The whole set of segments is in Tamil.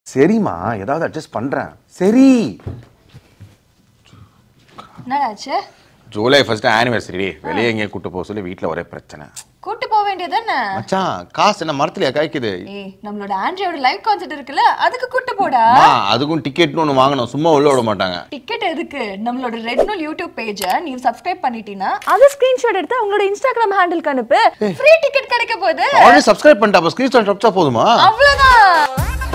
சரிம்மா ஏதாவது அட்ஜஸ்ட் பண்றேன் சரி என்னடாச்சு ஜூலை ஃபர்ஸ்ட் ஆனிவர்சரி வெளியே எங்கேயும் கூட்டு போக சொல்லி வீட்டில் ஒரே பிரச்சனை கூட்டு போக வேண்டியதானே மச்சான் காசு என்ன மரத்துலயா காய்க்குது ஏய் நம்மளோட ஆண்ட்ரியோட லைவ் கான்சர்ட் இருக்குல்ல அதுக்கு கூட்டு போடா அம்மா, அதுக்கும் டிக்கெட்னு ஒன்று வாங்கணும் சும்மா உள்ள விட மாட்டாங்க டிக்கெட் எதுக்கு நம்மளோட ரெட் நூல் யூடியூப் பேஜை நீ சப்ஸ்கிரைப் பண்ணிட்டீனா அது ஸ்கிரீன்ஷாட் எடுத்து அவங்களோட இன்ஸ்டாகிராம் ஹேண்டிலுக்கு அனுப்பு ஃப்ரீ டிக்கெட் கிடைக்க போகுது ஆல்ரெடி சப்ஸ்கிரைப் பண்ணிட்டா அப்போ ஸ்க்ரீன்ஷாட் அடிச்சா போதுமா அவ்வளவுதான்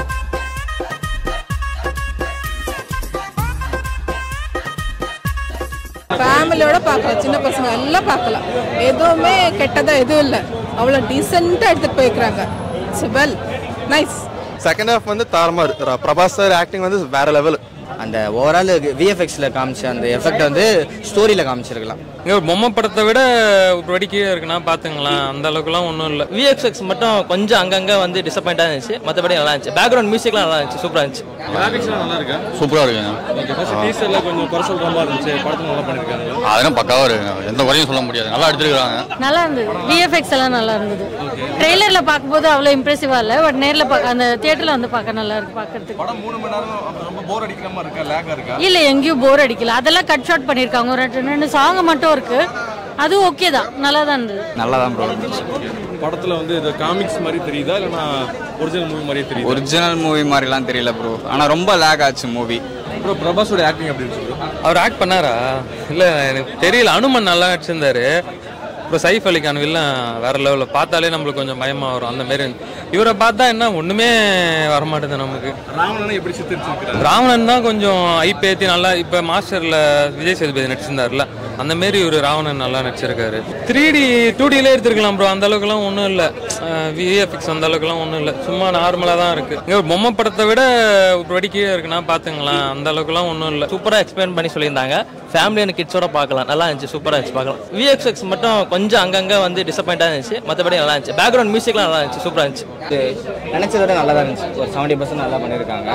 ஃபேமிலியோட பார்க்கலாம் சின்ன பசங்க எல்லாம் பார்க்கலாம் எதுவுமே கெட்டதா எதுவும் இல்லை அவ்வளோ டீசெண்டாக எடுத்துகிட்டு போய்க்கிறாங்க it's well nice second half வந்து தாறுமாறு ர- பிரபாஸ் சார் ஆக்டிங் வந்து வேற லெவல் அந்த ஓவரால் விஎஃப்எக்ஸில் காமிச்ச அந்த எஃபெக்ட் வந்து ஸ்டோரியில் காமிச்சிருக்கலாம் இங்க ஒரு பொம்மை படத்தை விட ஒரு வெடிக்கையே இருக்குன்னா பாத்துங்களேன் அந்த அளவுக்குலாம் ஒன்றும் இல்லை விஎஃப்எக்ஸ் மட்டும் கொஞ்சம் அங்கங்கே வந்து டிசப்பாயிண்டாக இருந்துச்சு மற்றபடி நல்லா இருந்துச்சு பேக்ரவுண்ட் மியூசிக்லாம் நல்லா இருந்துச்சு சூப்பராக இருந்துச்சு நல்லா இருக்கா சூப்பராக இருக்குங்க டீசர்ல கொஞ்சம் குறை சொல்ற மாதிரி இருந்துச்சு படத்துல நல்லா பண்ணிருக்காங்க அதெல்லாம் பக்காவாக இருக்குங்க எந்த குறையும் சொல்ல முடியாது நல்லா எடுத்துருக்காங்க நல்லா இருந்தது விஎஃப்எக்ஸ் எல்லாம் நல்லா இருந்தது ட்ரெய்லர்ல பார்க்கும்போது அவ்வளோ இம்ப்ரெசிவா இல்லை பட் நேர்ல பார்க்க அந்த தியேட்டர்ல வந்து பார்க்க நல்லா இருக்கு பார்க்கறதுக்கு படம் மூணு மணி நேரம் ரொம்ப போர் அடிக்கிற மாதிரி இருக்கா லேக்கா இருக்கா இல்ல எங்கேயும் போர் அடிக்கல அதெல்லாம் கட் ஷாட் பண்ணிருக்காங்க ஒரு ரெண்டு ரெண்டு சாங் மட்டும் இருக்கு அது ஓகே தான் நல்லா தான் இருந்தது நல்லா தான் ப்ரோ படத்துல வந்து இது காமிக்ஸ் மாதிரி தெரியுதா இல்லைன்னா ஒரிஜினல் மூவி மாதிரியே தெரியுது ஒரிஜினல் மூவி மாதிரிலாம் தெரியல ப்ரோ ஆனால் ரொம்ப லேக் ஆச்சு மூவி அப்புறம் பிரபாஸோட ஆக்டிங் எப்படி இருந்துச்சு அவர் ஆக்ட் பண்ணாரா இல்லை எனக்கு தெரியல அனுமன் நல்லா நடிச்சிருந்தாரு அப்புறம் சைஃப் அலிகான் வில்லன் வேற லெவலில் பார்த்தாலே நம்மளுக்கு கொஞ்சம் பயமா வரும் அந்த மாரி இருந்துச்சு. இவரை பார்த்தா என்ன ஒண்ணுமே வரமாட்டேது நமக்கு ராவணனை எப்படி சித்தரிச்சிருக்கிறாரு ராவணன் தான் கொஞ்சம் ஐப்பேத்தி நல்லா இப்போ மாஸ்டர்ல விஜய் சேதுபதி நடிச்சிருந்தாருல அந்த மாரி ஒரு ராவணன் நல்லா நடிச்சிருக்காரு த்ரீ டி டூ டிலே எடுத்துருக்கலாம் ப்ரோ அந்த அளவுக்குலாம் ஒன்றும் இல்லை விஎஃப்எக்ஸ் அந்த அளவுக்குலாம் ஒன்றும் இல்லை சும்மா நார்மலாக தான் இருக்கு இங்க ஒரு பொம்மை படத்தை விட ஒரு வெடிக்கையே இருக்குன்னா பாத்துங்களேன் அந்த அளவுக்குலாம் ஒன்றும் இல்லை சூப்பராக எக்ஸ்பிளைன் பண்ணி சொல்லியிருந்தாங்க ஃபேமிலி அண்ட் கிட்ஸோட பார்க்கலாம் நல்லா இருந்துச்சு சூப்பராக இருந்துச்சு பார்க்கலாம் விஎஃப்எக்ஸ் மட்டும் கொஞ்சம் அங்கங்கே வந்து டிசப்பாயிண்டாக இருந்துச்சு மற்றபடி நல்லா இருந்துச்சு பேக்ரவுண்ட் மியூசிக்லாம் நல்லா இருந்துச்சு சூப்பராக இருந்துச்சு நினச்சத விட நல்லா தான் இருந்துச்சு ஒரு செவன்டி பர்சன்ட் நல்லா பண்ணியிருக்காங்க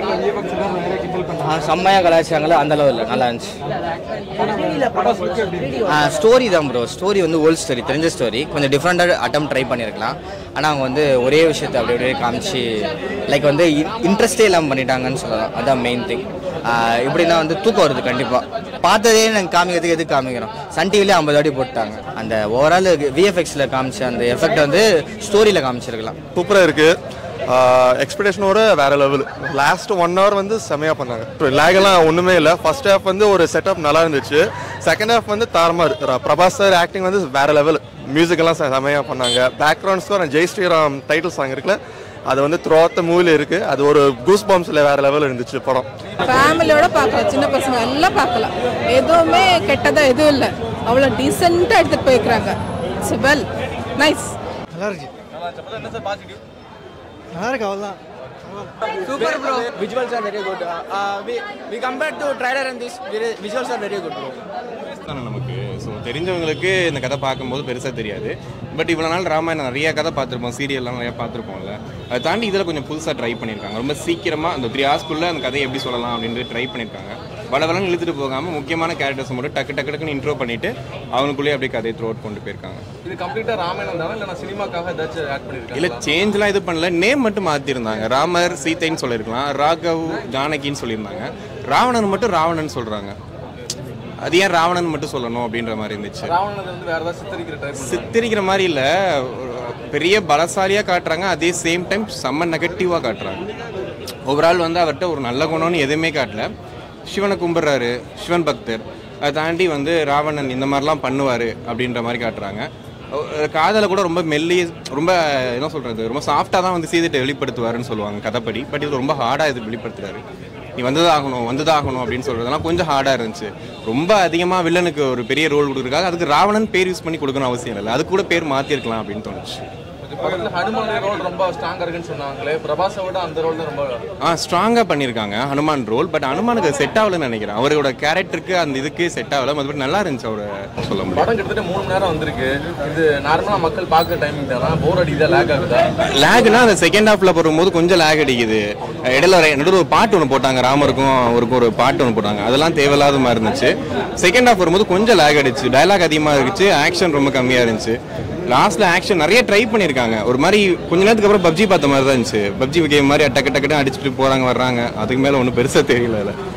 ஆ, செம்மையா கலாச்சாரங்கள அந்த லெவலில் நல்லா இருந்துச்சு ஸ்டோரி தான் ப்ரோ ஸ்டோரி வந்து ஓல்ட் ஸ்டோரி தெரிஞ்ச ஸ்டோரி கொஞ்சம் டிஃப்ரெண்டாக அட்டம் ட்ரை பண்ணியிருக்கலாம் ஆனால் அவங்க வந்து ஒரே விஷயத்தை அப்படி அப்படியே காமிச்சு லைக் வந்து இன்ட்ரெஸ்டே இல்லாமல் பண்ணிட்டாங்கன்னு சொல்லலாம் அதான் மெயின் திங் இப்படின்னா வந்து தூக்கம் வருது கண்டிப்பாக பார்த்ததே நாங்கள் காமிக்கிறதுக்கு எதுக்கு காமிக்கிறோம் சன் டிவிலே ஐம்பது வாட்டி போட்டாங்க அந்த ஓவரால் விஎஃப்எக்ஸில் காமிச்ச அந்த எஃபெக்ட் வந்து ஸ்டோரியில் காமிச்சிருக்கலாம் சூப்பராக இருக்கு எக்ஸ்பெக்டேஷனோட வேற லெவல் லாஸ்ட் ஒன் ஹவர் வந்து செமையா பண்ணாங்க லேக் எல்லாம் ஒண்ணுமே இல்லை ஃபர்ஸ்ட் ஹாஃப் வந்து ஒரு செட்டப் நல்லா இருந்துச்சு செகண்ட் ஹாஃப் வந்து தாறுமாறு ர- பிரபாஸ் சார் ஆக்டிங் வந்து வேற லெவல் மியூசிக் எல்லாம் செ- செமையா பண்ணாங்க background score Jai Shriram title song இருக்குல்ல அது வந்து த்ரூ த மூவில இருக்கு அது ஒரு கூஸ் பாம்ஸ்ல வேற லெவல் இருந்துச்சு படம் ஃபேமிலியோட பார்க்கலாம் சின்ன பசங்க எல்லாம் பார்க்கலாம் எதுவுமே கெட்டதா எதுவும் இல்லை அவ்வளோ டீசெண்டாக எடுத்துகிட்டு போய்க்கிறாங்க இட்ஸ் வெல் நைஸ் நல்லா இருக்கு நல்லா இருக்கு அவ்வளோதான் super bro visuals are very good we compare to trailer and this visuals are very good bro தானே நமக்கு ஸோ தெரிஞ்சவங்களுக்கு இந்த கதை பார்க்கும்போது பெருசாக தெரியாது பட் இவ்வளோ நாள் ராமாயணம் நிறைய கதை பார்த்துருப்போம் சீரியல்லாம் நிறைய பார்த்துருப்போம்ல அதை தாண்டி இதில் கொஞ்சம் புதுசாக ட்ரை பண்ணியிருக்காங்க ரொம்ப சீக்கிரமாக அந்த த்ரீ ஹார்ஸ்க்குள்ளே அந்த கதையை எப்படி சொல்லலாம் அப்படின்ட்டு ட்ரை பண்ணியிருக்காங்க வளவலன்னு இழுத்துட்டு போகாமல் முக்கியமான கேரக்டர்ஸ் மட்டும் டக்கு டக்கு டக்குன்னு இன்ட்ரோ பண்ணிட்டு அவங்களுக்குள்ளேயே அப்படியே கதையை த்ரோ அவுட் கொண்டு போயிருக்காங்க இது கம்ப்ளீட்டா ராமாயணம் தானே இல்லை சினிமாக்காக ஏதாச்சும் ஆட் பண்ணிருக்காங்க இல்லை சேஞ்ச்லாம் இது பண்ணல நேம் மட்டும் மாற்றிருந்தாங்க ராமர் சீதைன்னு சொல்லியிருக்கலாம் ராகவ் ஜானகின்னு சொல்லியிருந்தாங்க ராவணன் மட்டும் ராவணன் சொல்கிறாங்க அது ஏன் ராவணன் மட்டும் சொல்லணும் அப்படின்ற மாதிரி இருந்துச்சு ராவணனை வந்து வேற ஏதாவது சித்தரிக்கிற ட்ரை பண்ணி சித்தரிக்கிற மாதிரி இல்ல பெரிய பலசாலியா காட்டுறாங்க அதே சேம் டைம் செம்ம நெகட்டிவா காட்டுறாங்க ஓவரால் வந்து அவர்கிட்ட ஒரு நல்ல குணம்னு எதுவுமே காட்டல சிவனை கும்பிட்றாரு சிவன் பக்தர் அதை தாண்டி வந்து ராவணன் இந்த மாதிரிலாம் பண்ணுவார் அப்படின்ற மாதிரி காட்டுறாங்க காதலை கூட ரொம்ப மெல்லி ரொம்ப என்ன சொல்றது ரொம்ப சாஃப்டாக தான் வந்து சீதைட்ட வெளிப்படுத்துவாருன்னு சொல்லுவாங்க கதைப்படி பட் இது ரொம்ப ஹார்டாக இது வெளிப்படுத்துறாரு நீ வந்ததாகணும் வந்ததாகணும் அப்படின்னு சொல்றதெல்லாம் கொஞ்சம் ஹார்டாக இருந்துச்சு ரொம்ப அதிகமாக வில்லனுக்கு ஒரு பெரிய ரோல் கொடுக்குறாங்க அதுக்கு ராவணன் பேர் யூஸ் பண்ணி கொடுக்கணும் அவசியம் இல்லை அது கூட பேர் மாற்றிருக்கலாம் அப்படின்னு தோணுச்சு படத்துல ஹனுமான ரோல் ரொம்ப ஸ்ட்ராங்கா இருக்குன்னு சொன்னாங்களே பிரபாஸை விட அந்த ரோல் தான் ரொம்ப ஆ ஸ்ட்ராங்காக பண்ணியிருக்காங்க ஹனுமான் ரோல் பட் ஹனுமானுக்கு செட் ஆகலன்னு நினைக்கிறேன் அவரோட கேரக்டருக்கு அந்த இதுக்கு செட் ஆகல மற்றபடி நல்லா இருந்துச்சு அவரை சொல்ல முடியும் படம் கிட்டத்தட்ட மூணு மணி நேரம் வந்திருக்கு இது நார்மலா மக்கள் பார்க்குற டைமிங் தானே போர் அடிக்குதா லேக் ஆகுதா லேக்னா அந்த செகண்ட் ஹாஃப்ல போகும்போது கொஞ்சம் லேக் அடிக்குது இடையில ஒரு- நடுவுல ஒரு பாட்டு ஒன்று போட்டாங்க ராமருக்கும் அவருக்கும் ஒரு பாட்டு ஒன்று போட்டாங்க அதெல்லாம் தேவையில்லாத மாதிரி இருந்துச்சு செகண்ட் ஹாஃப் வரும்போது கொஞ்சம் லேக் அடிச்சு டயலாக் அதிகமாக இருந்துச்சு ஆக்ஷன் ரொம்ப கம்மியாக இருந்துச்சு லாஸ்ட்ல ஆக்ஷன் நிறைய ட்ரை பண்ணியிருக்காங்க ஒரு மாதிரி கொஞ்ச நேரத்துக்கு அப்புறம் பப்ஜி பார்த்த மாதிரி தான் இருந்துச்சு பப்ஜி கேம் மாதிரி டக்கு டக்குன்னு அடிச்சுட்டு போறாங்க வர்றாங்க அதுக்கு மேல ஒன்றும் பெருசா தெரியல அதுல.